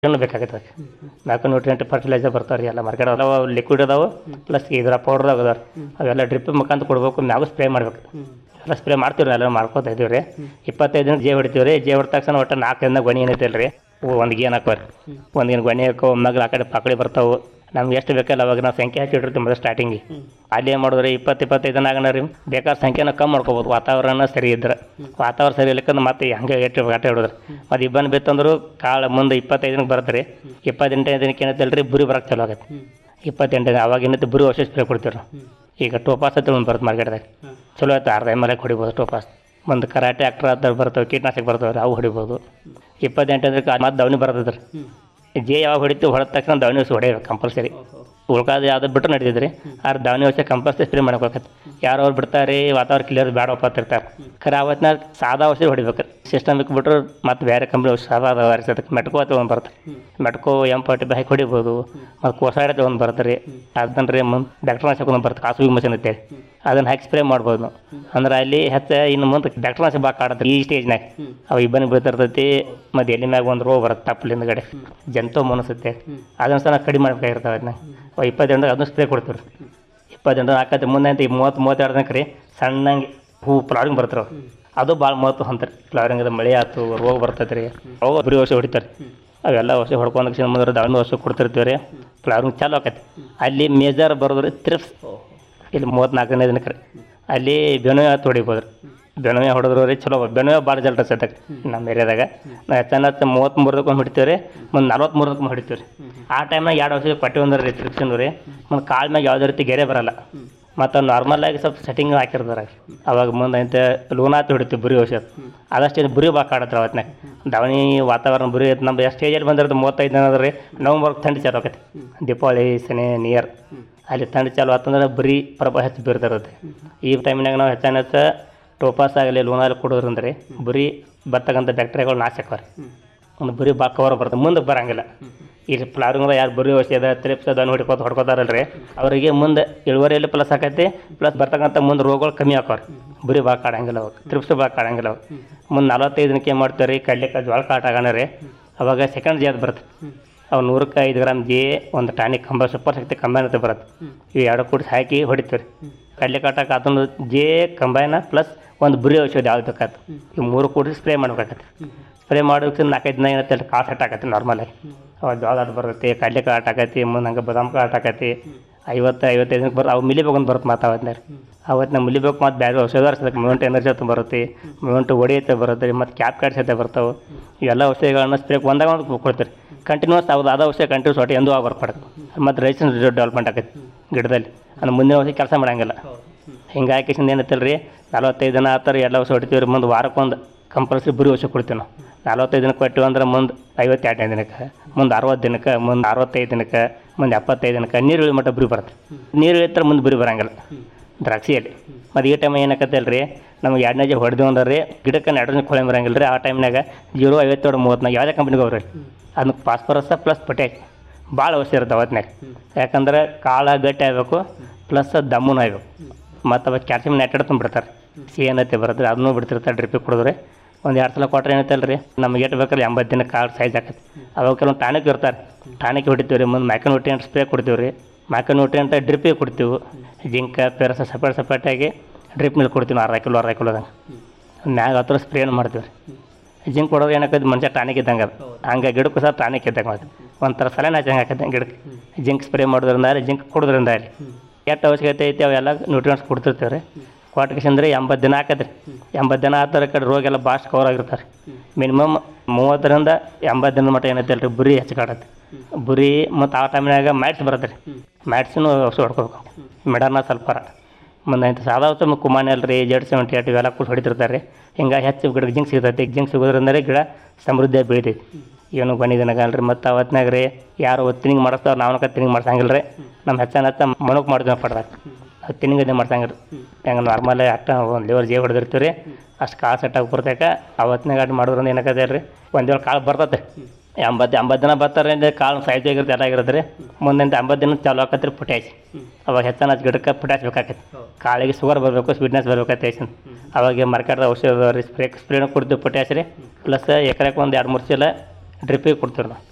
ಏನು ಬೇಕಾಗತ್ತೆ ಅದಕ್ಕೆ ನಾಲ್ಕು ನ್ಯೂಟ್ರಿಯೆಂಟ್ ಫರ್ಟಿಲೈಸರ್ ಬರ್ತಾವೆ ರೀ ಎಲ್ಲ ಮಾರ್ಕೆಟ್ ಅದಾವ ಲಿಕ್ವಿಡ್ ಅದಾವೆ ಪ್ಲಸ್ ಇದ್ರ ಪೌಡ್ರ್ ಅದಾವ ಅವೆಲ್ಲ ಡ್ರಿಪ್ ಮುಖಾಂತರ ಕೊಡ್ಬೇಕು ಮ್ಯಾಗೂ ಸ್ಪ್ರೇ ಮಾಡ್ಬೇಕು ಎಲ್ಲ ಸ್ಪ್ರೇ ಮಾಡ್ತೀವಿ ರೀ ಎಲ್ಲ ಮಾಡ್ಕೊತಾ ಇದೀವಿ ರೀ ಇಪ್ಪತ್ತೈದು ದಿನ ಜೇ ಹೊಡಿತೀವಿ ರೀ ಜೇ ಹೊಡೆದ ತಕ್ಷಣ ಒಟ್ಟು ನಾಲ್ಕು ದಿನ ಗೊನೆ ಏನೈತೆ ರೀ ಒಂದು ಗೇನ್ ಹಾಕೋ ರೀ ಒಂದು ಗೇನ್ ಗೊನೆ ಹಾಕೋ ಒಮ್ಮೆಗೆ ಆ ಕಡೆ ಪಕಳಿ ಬರ್ತಾವೆ ನಮ್ಗೆ ಎಷ್ಟು ಬೇಕಲ್ಲ ಅವಾಗ ನಾವು ಸಂಖ್ಯೆ ಹಾಕಿಟ್ಟಿರ್ತೀವಿ ಮೊದಲು ಸ್ಟಾರ್ಟಿಂಗಿಗೆ ಅಲ್ಲಿ ಏನು ಮಾಡಿದ್ರಿ ಇಪ್ಪತ್ತು ಇಪ್ಪತ್ತೈದು ದಿನ ಆಗಣ ರೀ ಬೇಕಾದ ಸಂಖ್ಯೆನ ಕಮ್ಮಿ ಮಾಡ್ಕೋಬೋದು ವಾತಾವರಣ ಸರಿ ಇದ್ರೆ ವಾತಾವರಣ ಸರಿ ಇಲ್ಲಕ್ಕಂದ್ರೆ ಮತ್ತೆ ಹಂಗೆ ಎಟ್ಟು ಆಟ ಹಿಡಿದ್ರಿ ಮತ್ತು ಇಬ್ಬನ ಬಿತ್ತಂದ್ರು ಕಾಳು ಮುಂದೆ ಇಪ್ಪತ್ತೈದು ದಿನಕ್ಕೆ ಬರುತ್ತೆ ರೀ ಇಪ್ಪತ್ತೆಂಟನೇ ದಿನಕ್ಕೆ ಏನೈತಲ್ಲ ರೀ ಬುರಿ ಬರಕ್ಕೆ ಚಲೋ ಆಗತ್ತೆ ಇಪ್ಪತ್ತೆಂಟು ದಿನ ಅವಾಗ ಏನೈತೆ ಬುರಿ ವರ್ಷ ಸ್ಪ್ರೇ ಕೊಡ್ತೀವಿ ನಾವು ಈಗ ಟೋಪಾಸ್ ಅಂತ ಒಂದು ಬರುತ್ತೆ ಮಾರ್ಕೆಟ್ದಾಗ ಚಲೋ ಆಯ್ತು ಅರ್ಧ ಎಮ್ ಎಲ್ ಹೊಡಿಬೋದು ಟೋಪಾಸ್ ಒಂದು ಕರಾಟೆ ಆಕ್ಟ್ರ್ ಅಂತ ಬರ್ತವೆ ಕೀಟನಾಶಕ ಬರ್ತವೆ ರೀ ಅವು ಹೊಡಿಬೋದು ಇಪ್ಪತ್ತೆಂಟು ಅಂದ್ರೆ ಮತ್ತೆ ದವನಿ ಬರ್ತದೆ ರೀ ಜೇ ಯಾವಾಗ ಹೊಡಿತೀವಿ ಹೊಡೆದ ತಕ್ಷಣ ದವನಿ ಔಷಧಿ ಹೊಡೆಯಬೇಕು ಕಂಪಲ್ಸರಿ ಉಳ್ಕಾದ ಯಾವ್ದು ಬಿಟ್ಟು ನಡೀತಿದ್ರಿ ಆದ್ರೆ ದವನಿ ಔಷಧಿ ಕಂಪಲ್ಸರಿ ಸ್ಪ್ರೇ ಮಾಡ್ಬೇಕಾಗತ್ತೆ ಯಾರು ಅವ್ರು ಬಿಡ್ತಾರೆ ವಾತಾವರಣ ಕ್ಲಿಯರ್ ಬೇಡಪ್ಪ ಅಂತಿರ್ತಾರೆ ಖರೆ ಅವತ್ತಿನ ಸಾದಾ ಔಷಧಿ ಹೊಡಿಬೇಕು ಸಿಸ್ಟಮಿಕ್ ಬಿಟ್ರೆ ಮತ್ತೆ ಬೇರೆ ಕಂಪ್ನಿ ಔಷಧಿ ಸಾದಾ ಅದಾವ ರೀ ಅದಕ್ಕೆ ಮೆಟ್ಕೋ ಅಂತ ಒಂದು ಬರುತ್ತೆ ಮೆಟ್ಕೋ ಎಂ ಫಾರ್ಟಿ ಹಾಕಿ ಹೊಡಿಬೋದು ಮತ್ತು ಕೋಸಾಡ ಒಂದು ಬರುತ್ತೆ ರೀ ಅದನ್ನ ರೀ ಮುಂದೆ ಡಾಕ್ಟರ್ ನಾಶಕ ಒಂದು ಬರುತ್ತೆ ಕಾಸುವಿ ಮಷಿನ್ ಅಂತೇಳಿ ಅದನ್ನ ಹಾಕಿ ಸ್ಪ್ರೇ ಮಾಡ್ಬೋದು ನಾವು ಅಂದ್ರೆ ಅಲ್ಲಿ ಹೆಚ್ಚು ಇನ್ನು ಮುಂದೆ ಡಾಕ್ಟರ್ ನಾಶಕ ಭಾಳ ಕಾಡತ್ತೆ ಈ ಸ್ಟೇಜ್ನಾಗ ಅವು ಇಬ್ಬನಿ ಬೀಳ್ತಿರ್ತೈತಿ ಮತ್ತು ಎಲ್ಲಿ ಮ್ಯಾಗ ಒಂದು ರೋಗ ಬರುತ್ತೆ ತಪ್ಪಲಿಂದ ಗಡೆ ಜಂತು ಮನಸುತ್ತೆ ಅದನ್ನ ಸಹ ನಾವು ಕಡಿಮೆ ಮಾಡ್ಬೇಕಾಗಿರ್ತಾವೆ ಅದನ್ನ ಅವು ಇಪ್ಪತ್ತೆಂಟು ಅದನ್ನ ಸ್ಪ್ರೇ ಕೊಡ್ತೀವಿ ರೀ ಇಪ್ಪತ್ತೆಂಟು ಹಾಕತ್ತೆ ಮುಂದೆ ಅಂತ ಈ ಮೂವತ್ತು ಮೂವತ್ತೆರಡು ದಿನಕ್ಕೆ ರೀ ಸಣ್ಣಂಗೆ ಹೂ ಫ್ಲವರಿಂಗ್ ಬರ್ತಾರೆ ಅವು. ಅದು ಭಾಳ ಮಹತ್ವ ಅಂತಾರೆ ಫ್ಲವರಿಂಗ್ ಅದು ಮಳೆ ಆಯ್ತು ರೋಗ ಬರ್ತೈತೆ ರೀ ಅವಾಗ ಬರೀ ಔಷಧಿ ಹೊಡಿತಾರೆ ಅವೆಲ್ಲ ಔಷಧಿ ಹೊಡ್ಕೊಂಡು ಮುಂದೆ ದಾವಣಿ ಔಷಧಿ ಕೊಡ್ತಿರ್ತೀವಿ ರೀ ಫ್ಲವರಿಂಗ್ ಚಾಲು ಆಕೈತಿ ಅಲ್ಲಿ ಮೇಜರ್ ಬರೋದು ರೀ ತ್ರಿಪ್ಸ್ ಇಲ್ಲಿ ಮೂವತ್ತ್ನಾಲ್ಕನೇ ದಿನಕ್ಕೆ ರೀ ಅಲ್ಲಿ ಬೆನುವೆ ಹತ್ತು ಹೊಡಿಬೋದು ರೀ ಬೆನುವೆ ಹೊಡೆದ್ರು ರೀ ಚಲೋ ಬೆನುವೆ ಭಾಳ ಜಲ್ಟ ಸದ್ಯಕ್ಕೆ ನಮ್ಮ ಏರಿಯಾದಾಗ ನಾವು ಹೆಚ್ಚಾನ ಮೂವತ್ತ್ಮೂರದಕ್ಕೆ ಒಂದು ಹೊಡಿತೀವಿ ರೀ ಮುಂದೆ ನಲ್ವತ್ತ್ಮೂರದಕ್ಕೆ ಒಂದು ಹೊಡಿತೀವಿ ರೀ ಆ ಟೈಮ್ನಾಗ ಎರಡು ಔಷಧಿ ಪಟ್ಟಿ ಒಂದ್ರ ರೀ ತ್ರಿಪ್ಸಿಂದು ರೀ ಮುಂದೆ ಕಾಳು ಮ್ಯಾಗ ಯಾವುದೇ ರೀತಿ ಗೆರೆ ಬರಲ್ಲ ಮತ್ತು ನಾರ್ಮಲ್ ಆಗಿ ಸ್ವಲ್ಪ ಸೆಟ್ಟಿಂಗ್ ಹಾಕಿರ್ತಾರೆ ಅವಾಗ ಮುಂದೆ ಅಂತ ಲೂನಾತ್ ಹೊಡಿತೀವಿ ಬುರಿ ಔಷಧ ಅದಷ್ಟೇ ಬುರಿ ಭಾಳ ಕಾಡತ್ರ ಅವತ್ತಿನಾಗ ದಾವಣಿ ವಾತಾವರಣ ಬುರಿ ಐತೆ ನಮ್ಮ ಎಷ್ಟು ಸ್ಟೇಜಲ್ಲಿ ಬಂದಿರೋದು ಮೂವತ್ತೈದು ದಿನ ಅದ ರೀ ನವಂಬರ್ ಥಂಡಿ ಚಾಲು ಆಕೈತಿ ದೀಪಾವಳಿ ಸನೆ ನಿಯರ್ ಅಲ್ಲಿ ಥಂಡಿ ಚಾಲು ಆತಂದ್ರೆ ಬರೀ ಪ್ರಭಾವ ಹೆಚ್ಚು ಬೀರ್ತಿರುತ್ತೆ ಈ ಟೈಮ್ನಾಗ ನಾವು ಹೆಚ್ಚಾನ ಹೆಚ್ಚ ಟೋಪಾಸ್ ಆಗಲಿ ಲೂನಾಲ್ ಕೊಡೋದ್ರಂದ್ರೆ ಬರೀ ಬರ್ತಕ್ಕಂಥ ಬ್ಯಾಕ್ಟೀರಿಯಾಗಳು ನಾಶ ಆಕವ್ರಿ ಒಂದು ಬರೀ ಬಾ ಕವರ್ ಬರ್ತದೆ ಮುಂದೆ ಬರಂಗಿಲ್ಲ ಇಲ್ಲಿ ಫ್ಲವರಿಂಗ್ ಯಾರು ಬರೀ ಔಷಧ ತ್ರಿಪ್ಸ್ ಅದನ್ನು ಹೊಡ್ಕೋತ ಹೊಡ್ಕೋತಾರಲ್ರಿ ಅವರಿಗೆ ಮುಂದೆ ಇಳುವರಿಯಲ್ಲಿ ಪ್ಲಸ್ ಆಕೈತಿ ಪ್ಲಸ್ ಬರ್ತಕ್ಕಂಥ ಮುಂದೆ ರೋಗಗಳು ಕಮ್ಮಿ ಆಕವ್ರಿ ಬರೀ ಭಾಳ ಕಾಡಂಗಿಲ್ಲ ಅವಾಗ ತ್ರಿಪ್ಸ್ ಭಾಳ ಕಾಡಂಗಿಲ್ಲ ಅವಾಗ ಮುಂದೆ ನಲವತ್ತೈದು ದಿನಕ್ಕೆ ಏನು ಮಾಡ್ತಾರೆ ರೀ ಕಡ್ಲಿಕ್ಕೆ ಜ್ವಾಳ ಕಾಟ ಆಗೋಣ ರೀ ಅವಾಗ ಸೆಕೆಂಡ್ ಜಿ ಅದು ಬರುತ್ತೆ ಅವು ನೂರಕ್ಕೆ ಐದು ಗ್ರಾಮ್ ಜಿ ಒಂದು ಟಾನಿಕ್ ಕಂಬ ಸೂಪರ್ ಶಕ್ತಿ ಕಂಬೈನ್ ಅಂತ ಬರುತ್ತೆ ಇವು ಎರಡು ಕೂಡಿಸಿ ಹಾಕಿ ಹೊಡಿತೀವಿ ರೀ ಕಡ್ಲೆ ಕಾಟಕ್ಕೆ ಅದೊಂದು ಜೆ ಕಂಬೈನ ಪ್ಲಸ್ ಒಂದು ಬುರಿ ಔಷಧಿ ಯಾವ್ದು ಬೇಕಾಯ್ತು ಇವು ಮೂರು ಕೂಡಿಸಿ ಸ್ಪ್ರೇ ಮಾಡ್ಬೇಕಾಗತ್ತೆ ಸ್ಪ್ರೇ ಮಾಡೋದಕ್ಕೆ ನಾಲ್ಕೈದು ದಿನ ಏನತ್ತೆ ಅಲ್ಲಿ ಕಾಳು ಸೆಟ್ ಆಗತ್ತೆ ನಾರ್ಮಲಾಗಿ ಅವಾಗ ಜೋಳ ಆಟ ಬರ್ತೈತಿ ಕಡ್ಲೆ ಕಾಳು ಆಟಾಕತಿ ಮುಂದೆ ಹಂಗೆ ಬದಾಮ್ ಕಾಳು ಆಟಾಕತಿ ಐವತ್ತು ಐವತ್ತೈದು ದಿನಕ್ಕೆ ಬರ್ ಅವು ಮಿಲಿಬೇಕು ಅಂತ ಬರುತ್ತೆ ಮಾತು ಅವತ್ತಿನ ಅವತ್ತು ನಾವು ಮಿಲಿಬೇಕು ಮತ್ತು ಬೇರೆ ಔಷಧ ಹರ್ಸೋದಕ್ಕೆ ಮೂಮೆಂಟ್ ಎನರ್ಜಿ ಅಂತ ಬರುತ್ತೆ ಮೂಮೆಂಟ್ ಒಡಿ ಅಂತ ಬರುತ್ತೆ ರೀ ಮತ್ತು ಕ್ಯಾಪ್ ಕಾರ್ಡ್ಸ್ ಅಂತ ಬರ್ತಾವೆ ಇವೆಲ್ಲ ಔಷಧಿಗಳನ್ನ ಸ್ಪ್ರೇ ಒಂದಾಗ ಒಂದು ಕೊಡ್ತೀರಿ ಕಂಟಿನ್ಯೂಸ್ ಅವ್ದು ಅದ ಔಷಧ ಕಂಟಿನ್ಯೂಸ್ ಒಟ್ಟು ಎಂದೂ ಆಗಿ ಬರ್ಪಡಕ್ಕೆ ಮತ್ತು ರೈಸನ್ ಡೆವಲಪ್ಮೆಂಟ್ ಆಕೈತಿ ಗಿಡದಲ್ಲಿ ಅಂದ್ರೆ ಮುಂದಿನ ಔಷಧಿ ಕೆಲಸ ಮಾಡಂಗಿಲ್ಲ ಹಿಂಗೆ ಹಾಕಿಸಿಂದ ಏನೈತಲ್ಲ ರೀ ನಲ್ವತ್ತೈದು ದಿನ ಆತರ ಎಲ್ಲ ಔಷಧ ಹೊಡಿತೀವಿ ರೀ ಮುಂದೆ ವಾರಕ್ಕೊಂದು ಕಂಪಲ್ಸರಿ ಬರೀ ಔಷಧ ಕೊಡ್ತೀವಿ ನಾವು ನಲ್ವತ್ತೈದು ದಿನಕ್ಕೆ ಕೊಟ್ಟಿವಿ ಅಂದ್ರೆ ಮುಂದೆ ಐವತ್ತೆರಡನೇ ದಿನಕ್ಕೆ ಮುಂದೆ ಅರವತ್ತು ದಿನಕ್ಕೆ ಮುಂದೆ ಅರವತ್ತೈದು ದಿನಕ್ಕೆ ಮುಂದೆ ಎಪ್ಪತ್ತೈದು ದಿನಕ್ಕೆ ನೀರು ಇಳಿ ಮಟ್ಟ ಬುರಿ ಬರುತ್ತೆ ನೀರು ಇಳಿತಾರೆ ಮುಂದೆ ಬುರಿ ಬರಂಗಿಲ್ಲ ದ್ರಾಕ್ಷಿಯಲ್ಲಿ ಮತ್ತು ಈ ಟೈಮ್ ಏನಾಕತ್ತಲ್ಲ ರೀ ನಮ್ಗೆ ಎರಡನೇ ಜಿ ಹೊಡೆದು ಅಂದ್ರೆ ರೀ ಗಿಡಕ್ಕೆ ನಡ್ರಜ್ ಕೊಳೆ ಬರಂಗಿಲ್ಲ ರೀ ಆ ಟೈಮ್ನಾಗ ಜೀರೋ ಐವತ್ತೇಳು ಮೂವತ್ನಾಗ ಯಾವುದೇ ಕಂಪ್ನಿಗೆ ಹೋಗ್ರಿ ಅದನ್ನ ಫಾಸ್ಫರಸ್ ಪ್ಲಸ್ ಪೊಟ್ಯಾಶ್ ಭಾಳ ಔಷಧಿ ಇರುತ್ತೆ ಅವತ್ತಿನಾಗ ಯಾಕಂದ್ರೆ ಕಾಳ ಗಟ್ಟಿ ಆಗಬೇಕು ಪ್ಲಸ್ ದಮ್ಮುನು ಆಗಬೇಕು ಮತ್ತು ಅವಾಗ ಕ್ಯಾಲ್ಸಿಯಂ ನೈಟ್ರೇಟ್ ತುಂಬ ಬಿಡ್ತಾರೆ ಸಿ ಏನೈತೆ ಬರುತ್ತೆ ಅದನ್ನು ಬಿಡ್ತಿರ್ತಾರೆ ಡ್ರಿಪ್ಪಿಗೆ ಕುಡಿದ್ರೆ ಒಂದು ಎರಡು ಸಲ ಕೊಟ್ರೆ ಏನೈತಲ್ಲ ರೀ ನಮ್ಗೆ ಎಷ್ಟು ಬೇಕಾದ್ರೆ ಎಂಬತ್ತು ದಿನ ಕಾಳು ಸೈಜ್ ಆಕೈತಿ ಅವಾಗ ಕೆಲವೊಂದು ಟಾನಿಕ್ ಇರ್ತಾರೆ ಟಾನಿಕ್ ಹೊಡಿತೀವಿ ರೀ ಮುಂದೆ ಮ್ಯಾಕನ್ ನ್ಯೂಟ್ರಿಯೆಂಟ್ ಸ್ಪ್ರೇ ಕೊಡ್ತೀವಿ ರೀ ಮ್ಯಾಕನ್ ನ್ಯೂಟ್ರಿಯೆಂಟ್ ಡ್ರಿಪ್ಪಿಗೆ ಕೊಡ್ತೀವಿ ಜಿಂಕ ಪೆರಸ ಸಪ್ರೇಟ್ ಸಪ್ರೇಟಾಗಿ ಡ್ರಿಪ್ ಮೇಲೆ ಕೊಡ್ತೀವಿ ಅರ್ಧ ಕಿಲೋ ಅರ್ಧ ಕಿಲೋದಂಗೆ ಮ್ಯಾಗ ಹತ್ರ ಸ್ಪ್ರೇನು ಮಾಡ್ತೀವಿ ರೀ ಜಿಂಕ್ ಕೊಡೋದು ಏನಾಕೈತಿ ಮನುಷ್ಯ ಟಾನಿಕ್ ಇದ್ದಂಗೆ ಅದು ಹಂಗೆ ಗಿಡಕ್ಕೂ ಸಹ ಟಾನಿಕ್ ಇದ್ದಂಗೆ ಅದು ಒಂಥರ ಸಲನ ಹಚ್ಚಂಗೆ ಆಕೈತೆ ಗಿಡಕ್ಕೆ ಜಿಂಕ್ ಸ್ಪ್ರೇ ಮಾಡೋದ್ರಿಂದ ಅಲ್ಲಿ ಜಿಂಕ್ ಕೊಡೋದ್ರಿಂದ ಅಲ್ಲಿ ಎಷ್ಟು ಅವಶ್ಯಕತೆ ಐತಿ ಅವೆಲ್ಲ ನ್ಯೂಟ್ರಿಯೆಂಟ್ಸ್ ಕೊಡ್ತಿರ್ತೀವಿ ರೀ ಕೊಟ್ಕೇಸಂದ್ರೆ ಎಂಬತ್ತು ದಿನ ಆಕೈತೆ ರೀ ಎಂಬತ್ತು ದಿನ ಆತರ ಕಡೆ ರೋಗ ಎಲ್ಲ ಭಾಳ ಕವರ್ ಆಗಿರ್ತಾರೆ ಮಿನಿಮಮ್ ಮೂವತ್ತರಿಂದ ಎಂಬತ್ತು ದಿನದ ಮಟ್ಟ ಏನೈತೆ ಅಲ್ರಿ ಬುರಿ ಹೆಚ್ಚು ಕಾಡತ್ತೆ ಬುರಿ ಮತ್ತು ಆ ಟೈಮ್ನಾಗ ಮ್ಯಾಟ್ಸ್ ಬರುತ್ತೆ ರೀ ಮ್ಯಾಟ್ಸನ್ನು ಔಷಧ ಹೊಡ್ಕೋಬೇಕು ಮೆಡರ್ನ ಸ್ವಲ್ಪ ಮುಂದೆ ಇಂಥ ಸಾದಾ ಔಷಧ ಕುಮಾನಿ ಅಲ್ರಿ ಜೆಡ್ ಸೆವೆಂಟಿ ಏಟ್ ಇವೆಲ್ಲ ಕೂಡ ಹೊಡಿತಿರ್ತಾರೆ ರೀ ಹಿಂಗಾಗಿ ಹೆಚ್ಚು ಗಿಡಕ್ಕೆ ಜಿಂಕ್ ಸಿಗ್ತೈತಿ ಜಿಂಕ್ ಸಿಗೋದ್ರಿಂದ ರೀ ಗಿಡ ಸಮೃದ್ಧಿಯಾಗಿ ಬೆಳಿತೈತಿ ಏನು ಬನ್ನಿದಿನಾಗ ಅಲ್ರಿ ಮತ್ತು ಅವತ್ತಿನಾಗ ರೀ ಯಾರು ತಿನಿಂಗ್ ಮಾಡಿಸ್ತಾವ್ರು ನಾವು ತಿನಿಂಗ್ ಮಾಡ್ಸಂಗಿಲ್ಲ ರೀ ನಮ್ಮ ಹೆಚ್ಚಾನ ಹೆಚ್ಚ ಮಣಕ್ ಮಾಡ್ತೀವಿ ಪಡ್ದಾಗ ಅದು ತಿನಿಂಗದೆ ಮಾಡ್ಸಂಗಿಲ್ಲ ಹೆಂಗೆ ನಾರ್ಮಲ್ ಅಷ್ಟ ಒಂದು ಲೇವರ್ ಜೇ ಹೊಡೆದಿರ್ತೀವಿ ರೀ ಅಷ್ಟು ಕಾಳು ಸೆಟ್ಟಾಗಿ ಬರ್ತೈಕ ಅವತ್ತಿನಾಗ ಅಡ್ಡು ಮಾಡೋದ್ರಿಂದ ಏನಾಗತ್ತೆ ರೀ ಒಂದು ವೇಳೆ ಕಾಳು ಬರ್ತೈತೆ ಎಂಬತ್ತು ಎಂಬತ್ತು ದಿನ ಬರ್ತಾರೆ ಅಂದ್ರೆ ಕಾಳು ಸೈಜ್ ಆಗಿರುತ್ತೆ ಎಲ್ಲ ಆಗಿರುತ್ತೆ ರೀ ಮುಂದಿಂದ ಎಂಬತ್ತು ದಿನ ಚಾಲು ಆಕತ್ತೆ ರೀ ಪೊಟ್ಯಾಶ್ ಅವಾಗ ಹೆಚ್ಚಾನ ಗಿಡಕ್ಕೆ ಪೊಟ್ಯಾಶ್ ಬೇಕಾಕೈತಿ ಕಾಳಿಗೆ ಶುಗರ್ ಬರಬೇಕು ಸ್ವೀಟ್ನೆಸ್ ಬರ್ಬೇಕೈತೆ ಐಸನ್ ಅವಾಗ ಮಾರ್ಕೆಟ್ದಾಗ ಔಷಧ ರೀ ಸ್ಪ್ರೇ ಸ್ಪ್ರೇನು ಕೊಡ್ತೀವಿ ಪೊಟ್ಯಾಶ್ ರೀ ಪ್ಲಸ್ ಎಕರೆಗೆ ಒಂದು ಎರಡು ಮೂರು ಚೀಲ ಡ್ರಿಪ್ಪಿಗೆ ಕೊಡ್ತೀವಿ ನಾವು